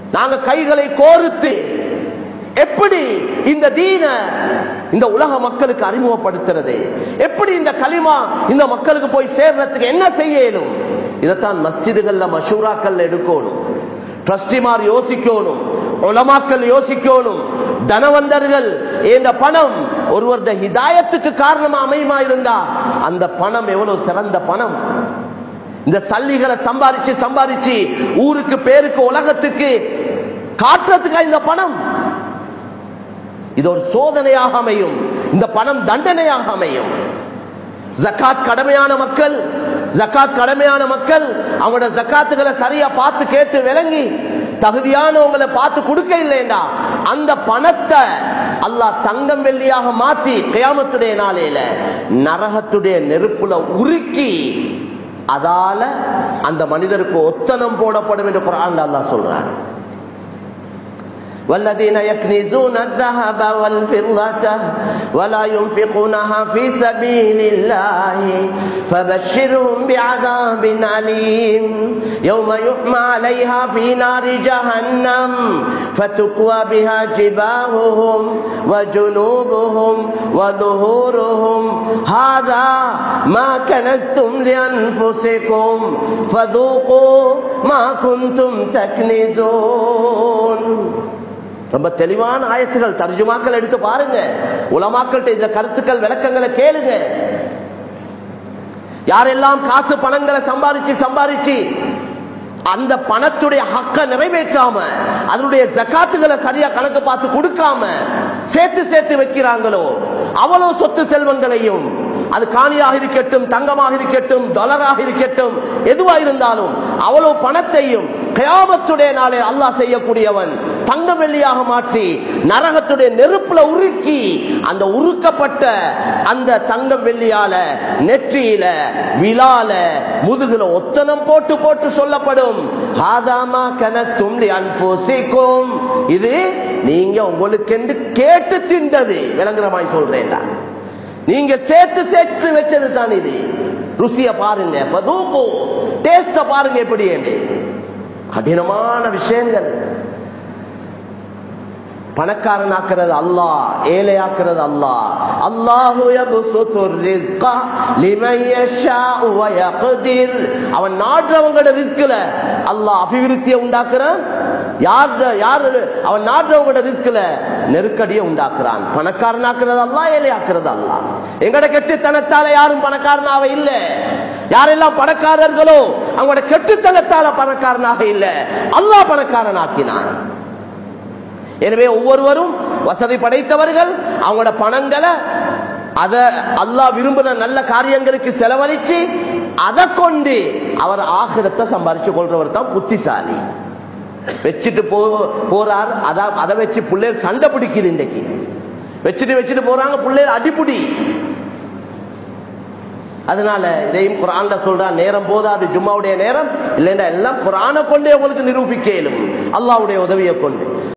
நாங்க கைகளை கோர்த்து எப்படி இந்த தீன இந்த உலக மக்களுக்கு அறிமுகப்படுத்துறது எப்படி இந்த களிமா இந்த மக்களுக்கு போய் சேர்றதுக்கு என்ன செய்ய இயலும் இதைத்தான் மஸ்ஜிதுகள்ல மஷூராக்கள் எடுக்கணும் ட்ரஸ்டிமார் யோசிக்கணும் உலமாக்கள் யோசிக்கணும் தனவந்தர்கள் இந்த பணம் ஒருவருடைய ஹிதாயத்துக்கு காரணமா அமையுமா இருந்தா அந்த பணம் எவ்வளவு சிறந்த பணம் இந்த சல்லிகளை சம்பாதிச்சு சம்பாதிச்சு ஊருக்கு பேருக்கு உலகத்துக்கு காட்டுறதுக்கா இந்த பணம் இது ஒரு சோதனையாக அமையும் இந்த பணம் தண்டனையாக அமையும் ஜக்காத் கடமையான மக்கள் ஜக்காத் கடமையான மக்கள் அவங்களோட ஜக்காத்துகளை சரியா பார்த்து கேட்டு விளங்கி தகுதியானவங்களை பார்த்து கொடுக்க இல்லைண்டா அந்த பணத்தை அல்லாஹ் தங்கம் வெள்ளியாக மாத்தி கியாமத்துடைய நாளையில நரகத்துடைய நெருப்புல உருக்கி அதால அந்த மனிதருக்கு ஒத்தனம் போடப்படும் என்று குரான் அல்லாஹ் சொல்றான் والذين يكنزون الذهب والفضة ولا ينفقونها في سبيل الله فبشرهم بعذاب أليم يوم يحمى عليها في نار جهنم فتكوى بها جباههم وجنوبهم وظهورهم هذا ما كنزتم لأنفسكم فذوقوا ما كنتم تكنزون ரொம்ப தெளிவான ஆயத்துகள் தர்ஜுமாக்கள் எடுத்து பாருங்க உலமாக்கள்கிட்ட இந்த கருத்துக்கள் விளக்கங்களை கேளுங்க யாரெல்லாம் காசு பணங்களை சம்பாதிச்சு சம்பாதிச்சு அந்த பணத்துடைய ஹக்க நிறைவேற்றாம அதனுடைய ஜக்காத்துகளை சரியா கணக்கு பார்த்து கொடுக்காம சேர்த்து சேர்த்து வைக்கிறாங்களோ அவ்வளவு சொத்து செல்வங்களையும் அது காணியாக இருக்கட்டும் தங்கமாக இருக்கட்டும் டாலராக இருக்கட்டும் எதுவா இருந்தாலும் அவ்வளவு பணத்தையும் கயாமத்துடைய நாளே அல்லாஹ் செய்யக்கூடியவன் தங்க வெள்ளியாக மாற்றி நரகத்துடைய நெருப்புல உருக்கி அந்த உருக்கப்பட்ட அந்த தங்க வெள்ளியால நெற்றியில விழால முதுகுல ஒத்தனம் போட்டு போட்டு சொல்லப்படும் ஆதாமா கனஸ்தும் அன்போசிக்கும் இது நீங்க உங்களுக்கு கேட்டு திண்டது விளங்குற மாதிரி சொல்றேன் நீங்க சேர்த்து சேர்த்து வச்சது தான் இது ருசிய பாருங்க டேஸ்ட பாருங்க எப்படி என்று கடினமான விஷயங்கள் பணக்காரனாக்குறது அல்லாஹ் ஏழையாக்குறது அல்லாஹ் அல்லாஹு யப்சுத்து ரிஸ்க லிமன் யஷாஉ வ யக்திர் அவன் நாடுறவங்களோட ரிஸ்க்ல அல்லாஹ் அபிவிருத்தியை உண்டாக்குறான் யார் யார் அவன் நாடுறவங்களோட ரிஸ்க்ல நெருக்கடியை உண்டாக்குறான் பணக்காரனாக்குறது அல்லாஹ் ஏழையாக்குறது அல்லாஹ் எங்கட கெட்டுத்தனத்தால யாரும் பணக்காரனாக இல்ல யாரெல்லாம் பணக்காரர்களோ அவங்களோட கெட்டுத்தனத்தால பணக்காரனாக இல்ல அல்லாஹ் பணக்காரனாக்கினான் எனவே ஒவ்வொருவரும் வசதி படைத்தவர்கள் அவங்களோட பணங்களை அத அல்லாஹ் விரும்பின நல்ல காரியங்களுக்கு செலவழிச்சு அதை கொண்டு அவர் ஆகிரத்தை சம்பாதிச்சு கொள்றவர் தான் புத்திசாலி வச்சுட்டு போ போறார் அதான் அதை வச்சு பிள்ளைகள் சண்டை பிடிக்குது இன்னைக்கு வச்சுட்டு வச்சுட்டு போறாங்க பிள்ளைகள் அடிப்புடி அதனால இதையும் குரான்ல சொல்றான் நேரம் போதாது ஜும்மாவுடைய நேரம் இல்லைன்னா எல்லாம் குரானை கொண்டே உங்களுக்கு நிரூபிக்க இயலும் அல்லாவுடைய உதவியை கொண்டு